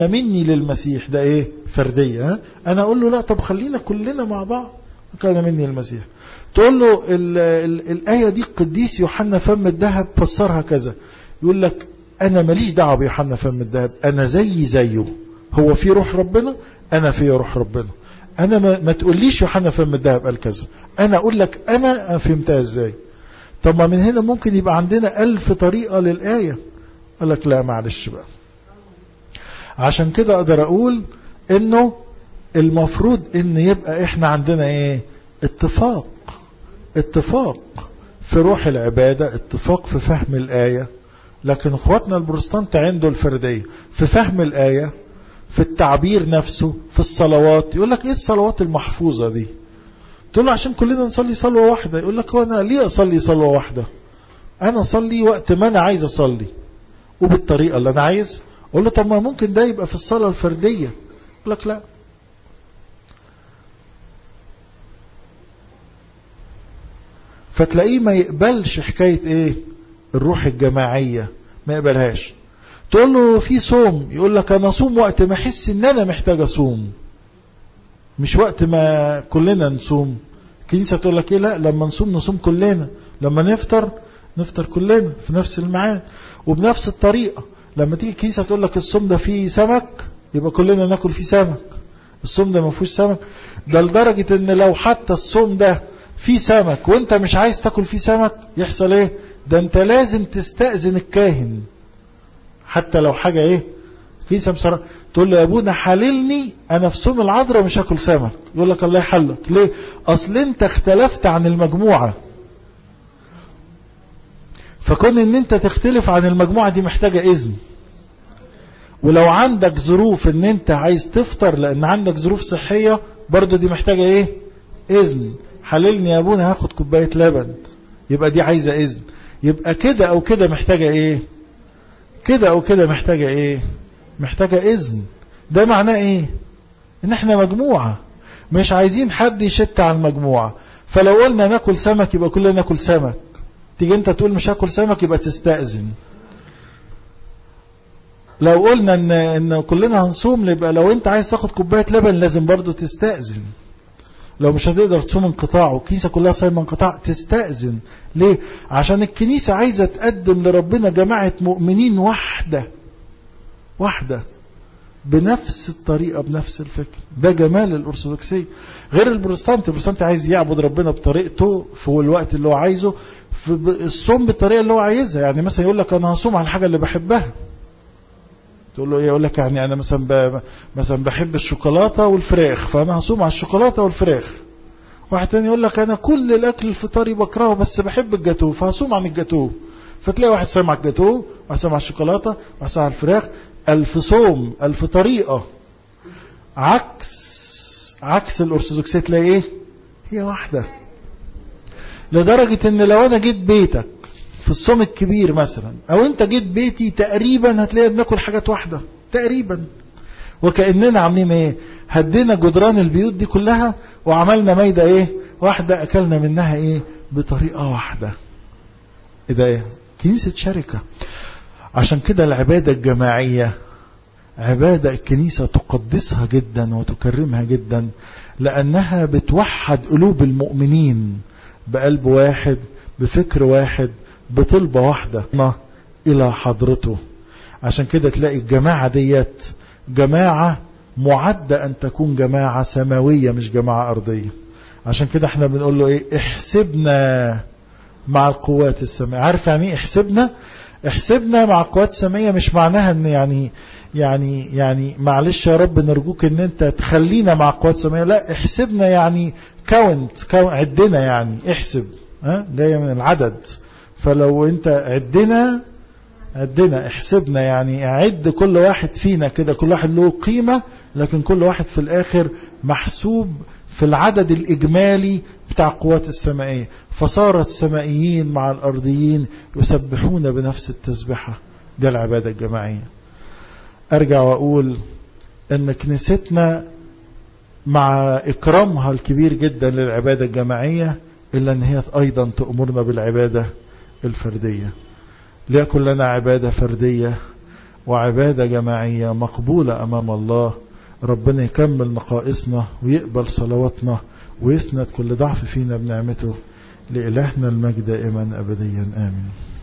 مني للمسيح ده ايه فردية ها؟ انا اقول له لا طب خلينا كلنا مع بعض كان مني المسيح تقول له ال ال الآية دي قديس يوحنا فم الذهب فسرها كذا يقول لك أنا ماليش دعوة بيوحنا فم الذهب أنا زي زيه هو في روح ربنا أنا في روح ربنا أنا ما, ما تقوليش يوحنا فم الذهب قال كذا أنا أقول لك أنا فهمتها إزاي طب ما من هنا ممكن يبقى عندنا ألف طريقة للآية قال لك لا معلش بقى عشان كده أقدر أقول إنه المفروض إن يبقى إحنا عندنا إيه اتفاق اتفاق في روح العبادة اتفاق في فهم الآية لكن اخواتنا البروتستانت عنده الفردية في فهم الآية في التعبير نفسه في الصلوات يقول لك ايه الصلوات المحفوظة دي تقول له عشان كلنا نصلي صلوة واحدة يقول لك وانا ليه اصلي صلوة واحدة انا اصلي وقت ما انا عايز اصلي وبالطريقة اللي انا عايز اقول له طب ما ممكن ده يبقى في الصلاة الفردية يقول لك لا فتلاقيه ما يقبلش حكاية ايه الروح الجماعية ما يقبلهاش تقول له في صوم يقول لك انا صوم وقت ما احس ان انا محتاج اصوم مش وقت ما كلنا نصوم الكنيسة تقول لك ايه لا لما نصوم نصوم كلنا لما نفطر نفطر كلنا في نفس الميعاد وبنفس الطريقة لما تيجي الكنيسة تقول لك الصوم ده فيه سمك يبقى كلنا ناكل فيه سمك الصوم ده ما فيهوش سمك ده لدرجة ان لو حتى الصوم ده فيه سمك وانت مش عايز تاكل فيه سمك يحصل ايه ده انت لازم تستأذن الكاهن حتى لو حاجة ايه كنيسة بصراحة تقول له يا ابونا حللني انا في صوم العذراء مش هاكل سمك يقول لك الله يحلك ليه اصل انت اختلفت عن المجموعة فكون ان انت تختلف عن المجموعة دي محتاجة اذن ولو عندك ظروف ان انت عايز تفطر لان عندك ظروف صحية برضو دي محتاجة ايه اذن حللني يا ابونا هاخد كوباية لبن يبقى دي عايزة اذن يبقى كده او كده محتاجة ايه كده او كده محتاجة ايه محتاجة اذن ده معناه ايه ان احنا مجموعة مش عايزين حد يشت عن المجموعة فلو قلنا ناكل سمك يبقى كلنا ناكل سمك تيجي انت تقول مش هاكل سمك يبقى تستأذن لو قلنا ان, إن كلنا هنصوم يبقى لو انت عايز تاخد كوباية لبن لازم برضو تستأذن لو مش هتقدر تصوم انقطاع والكنيسة كلها صايمة انقطاع تستأذن ليه عشان الكنيسة عايزة تقدم لربنا جماعة مؤمنين واحدة واحدة بنفس الطريقة بنفس الفكر ده جمال الأرثوذكسية غير البروتستانت البروتستانت عايز يعبد ربنا بطريقته في الوقت اللي هو عايزه في الصوم بالطريقة اللي هو عايزها يعني مثلا يقول لك أنا هصوم على الحاجة اللي بحبها تقول له ايه يقول لك يعني انا مثلا ب... مثلا بحب الشوكولاته والفراخ فانا هصوم على الشوكولاته والفراخ واحد تاني يقول لك انا كل الاكل الفطاري بكرهه بس بحب الجاتوه فهصوم عن الجاتوه فتلاقي واحد صايم على الجاتوه واحد صايم على الشوكولاته واحد صايم على الفراخ الف صوم الف طريقه عكس عكس الارثوذكسيه تلاقي ايه هي واحده لدرجه ان لو انا جيت بيتك في الصوم الكبير مثلا او انت جيت بيتي تقريبا هتلاقي بناكل حاجات واحدة تقريبا وكأننا عاملين ايه هدينا جدران البيوت دي كلها وعملنا ميدة ايه واحدة اكلنا منها ايه بطريقة واحدة ايه ده ايه كنيسة شركة عشان كده العبادة الجماعية عبادة الكنيسة تقدسها جدا وتكرمها جدا لأنها بتوحد قلوب المؤمنين بقلب واحد بفكر واحد بطلبة واحدة إلى حضرته عشان كده تلاقي الجماعة ديت جماعة معدة أن تكون جماعة سماوية مش جماعة أرضية عشان كده احنا بنقول له ايه احسبنا مع القوات السماوية عارف يعني ايه احسبنا احسبنا مع القوات السماوية مش معناها ان يعني يعني يعني معلش يا رب نرجوك ان انت تخلينا مع القوات السماوية لا احسبنا يعني كاونت كاون عدنا يعني احسب ها جاية من العدد فلو انت عدنا عدنا احسبنا يعني عد كل واحد فينا كده كل واحد له قيمة لكن كل واحد في الاخر محسوب في العدد الإجمالي بتاع القوات السمائية فصار السمائيين مع الأرضيين يسبحون بنفس التسبحة دي العبادة الجماعية أرجع وأقول أن كنيستنا مع إكرامها الكبير جدا للعبادة الجماعية إلا أن هي أيضا تأمرنا بالعبادة الفردية ليكن لنا عبادة فردية وعبادة جماعية مقبولة أمام الله ربنا يكمل نقائصنا ويقبل صلواتنا ويسند كل ضعف فينا بنعمته لإلهنا المجد دائما أبديا آمين